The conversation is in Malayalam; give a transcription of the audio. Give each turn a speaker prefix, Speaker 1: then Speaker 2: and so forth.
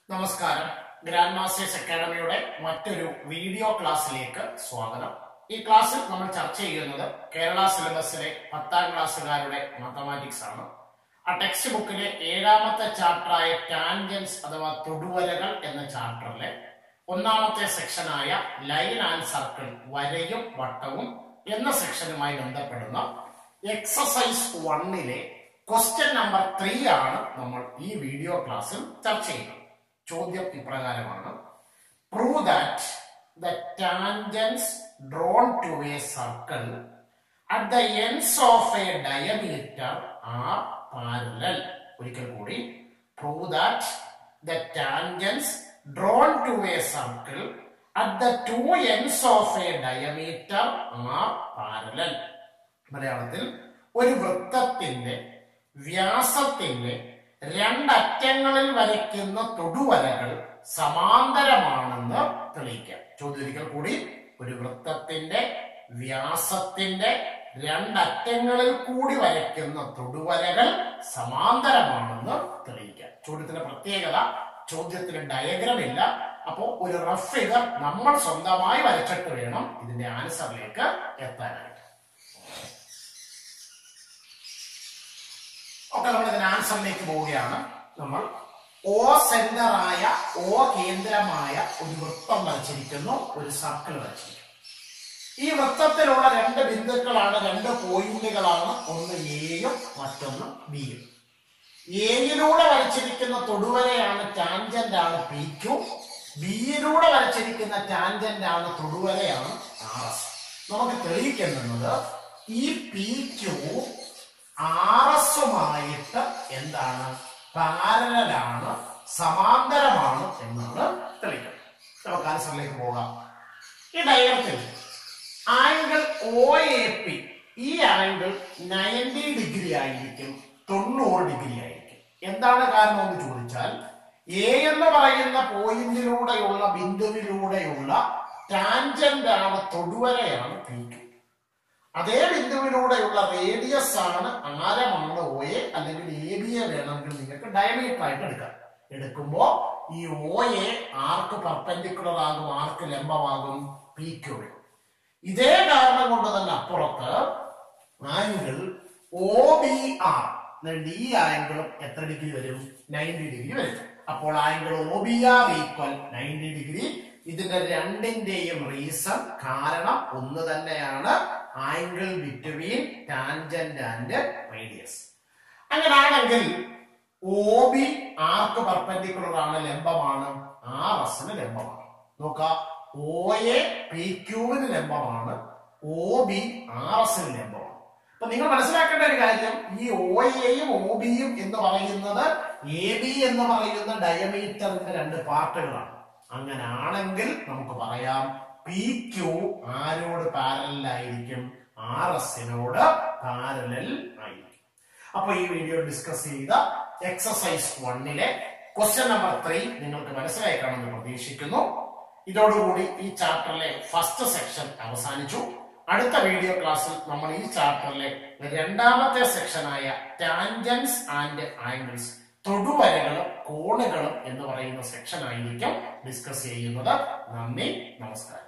Speaker 1: നമസ്കാരം ഗ്രാൻഡ് മാസ്റ്റേഴ്സ് അക്കാഡമിയുടെ മറ്റൊരു വീഡിയോ ക്ലാസ്സിലേക്ക് സ്വാഗതം ഈ ക്ലാസ്സിൽ നമ്മൾ ചർച്ച ചെയ്യുന്നത് കേരള സിലബസിലെ പത്താം ക്ലാസ്സുകാരുടെ മാത്തമാറ്റിക്സ് ആണ് ആ ടെക്സ്റ്റ് ബുക്കിലെ ഏഴാമത്തെ ചാപ്റ്ററായ ടാൻജൻസ് അഥവാ തൊടുവരകൾ എന്ന ചാപ്റ്ററിലെ ഒന്നാമത്തെ സെക്ഷനായ ലൈൻ ആൻഡ് സർക്കിൾ വരയും വട്ടവും എന്ന സെക്ഷനുമായി ബന്ധപ്പെടുന്ന എക്സസൈസ് വണ്ണിലെ ക്വസ്റ്റ്യൻ നമ്പർ ത്രീ ആണ് നമ്മൾ ഈ വീഡിയോ ക്ലാസ്സിൽ ചർച്ച ചെയ്യുന്നത് ചോദ്യം ഇപ്രകാരമാണ് prove that the tangents drawn to a circle at the ends of a diameter are parallel ഒരിക്കൽ കൂടി prove that the tangents drawn to a circle at the two ends of a diameter are parallel മലയാളത്തിൽ ഒരു വൃത്തത്തിന്റെ വ്യാസത്തിന്റെ രണ്ടറ്റങ്ങളിൽ വരയ്ക്കുന്ന തൊടുവരകൾ സമാന്തരമാണെന്ന് തെളിയിക്കാം ചോദ്യം ഒരിക്കൽ കൂടി ഒരു വൃത്തത്തിന്റെ വ്യാസത്തിന്റെ രണ്ടറ്റങ്ങളിൽ കൂടി വരയ്ക്കുന്ന തൊടുവരകൾ സമാന്തരമാണെന്ന് തെളിയിക്കാം ചോദ്യത്തിന്റെ പ്രത്യേകത ചോദ്യത്തിന് ഡയഗ്രം ഇല്ല അപ്പോ ഒരു റഫ് ഫിഗർ നമ്മൾ സ്വന്തമായി വരച്ചിട്ട് വേണം ഇതിന്റെ ആൻസറിലേക്ക് എത്താനായിട്ട് ഒക്കെ നമ്മൾ ഇതിന്റെ ആൻസറിലേക്ക് പോവുകയാണ് നമ്മൾ ഓ സെന്ററായ ഓ കേന്ദ്രമായ ഒരു വൃത്തം വരച്ചിരിക്കുന്നു ഒരു സർക്കിൾ വരച്ചിരിക്കുന്നു ഈ വൃത്തത്തിലുള്ള രണ്ട് ബിന്ദുക്കളാണ് രണ്ട് പോയിന്റുകളാണ് ഒന്ന് എയും മറ്റൊന്ന് ബിയും എയിലൂടെ വരച്ചിരിക്കുന്ന തൊടുവരയാണ് ടാൻജന്റ് ആണ് പി ക്യു ബിയിലൂടെ വരച്ചിരിക്കുന്ന ടാൻജന്റ് ആണ് തൊടുവരയാണ് ആർ എസ് നമുക്ക് തെളിയിക്കുന്നത് ഈ പി ക്യു ആർ എസുമായിട്ട് എന്താണ് പാരലാണ് സമാന്തരമാണ് എന്നാണ് തെളിയിക്കുന്നത് നമുക്ക് ആൻസറിലേക്ക് പോകാം ഈ ഡയഗ്രത്തിൽ ആംഗിൾ ഒ എ പി ഈ ആംഗിൾ നയൻറ്റി ഡിഗ്രി ആയിരിക്കും തൊണ്ണൂറ് ഡിഗ്രി ആയിരിക്കും എന്താണ് കാരണം എന്ന് ചോദിച്ചാൽ എ എന്ന് പറയുന്ന പോയിന്റിലൂടെയുള്ള ബിന്ദുവിലൂടെയുള്ള ടാൻജന്റ് ആണ് തൊടുവരയാണ് പി ക്യു അതേ ബിന്ദുവിലൂടെയുള്ള റേഡിയസ് ആണ് ആരമാണ് ഒ എ അല്ലെങ്കിൽ എ ബി എ വേണമെങ്കിൽ നിങ്ങൾക്ക് ഡയമീറ്റർ ആയിട്ട് എടുക്കാം എടുക്കുമ്പോ ഈ ഒ എ ആർക്ക് പെർപെൻഡിക്കുലർ ആകും ആർക്ക് ലംബമാകും പി ക്യു ഇതേ കാരണം കൊണ്ട് തന്നെ അപ്പുറത്ത് ആംഗിൾ ഒ ബി ആർ ഈ ആംഗിളും എത്ര ഡിഗ്രി വരും നയൻറ്റി ഡിഗ്രി വരും അപ്പോൾ angle O B R equal ninety degree ഇതിന്റെ രണ്ടിന്റെയും റീസൺ കാരണം ഒന്ന് തന്നെയാണ് angle between tangent and radius അങ്ങനാണെങ്കിൽ ഒ ബി ആർക്ക് പെർപെൻഡിക്കുലർ ആണ് ലംബമാണ് ആർ എസിന് ലംബമാണ് നോക്ക ഒ എ പി ക്യൂവിന് ലംബമാണ് ഒ ബി ആർ എസിന് ലംബമാണ് അപ്പൊ നിങ്ങൾ മനസ്സിലാക്കേണ്ട ഒരു കാര്യം ഈ ഒ എയും ഒ ബിയും എന്ന് പറയുന്നത് എ ബി എന്ന് പറയുന്ന ഡയമീറ്ററിന്റെ രണ്ട് പാർട്ടുകളാണ് അങ്ങനാണെങ്കിൽ നമുക്ക് പറയാം പി ക്യു ആരോട് പാരലായിരിക്കും ആർ എസിനോട് പാരലൽ ആയിരിക്കും അപ്പൊ ഈ വീഡിയോ ഡിസ്കസ് ചെയ്ത എക്സസൈസ് വണ്ണിലെ ക്വസ്റ്റ്യൻ നമ്പർ ത്രീ നിങ്ങൾക്ക് മനസ്സിലായി കാണുമെന്ന് പ്രതീക്ഷിക്കുന്നു ഇതോടുകൂടി ഈ ചാപ്റ്ററിലെ ഫസ്റ്റ് സെക്ഷൻ അവസാനിച്ചു അടുത്ത വീഡിയോ ക്ലാസ്സിൽ നമ്മൾ ഈ ചാപ്റ്ററിലെ രണ്ടാമത്തെ സെക്ഷനായ ടാൻജൻസ് ആൻഡ് ആംഗിൾസ് തൊടുവരകളും കോണുകളും എന്ന് പറയുന്ന സെക്ഷൻ ആയിരിക്കും ഡിസ്കസ് ചെയ്യുന്നത് നന്ദി നമസ്കാരം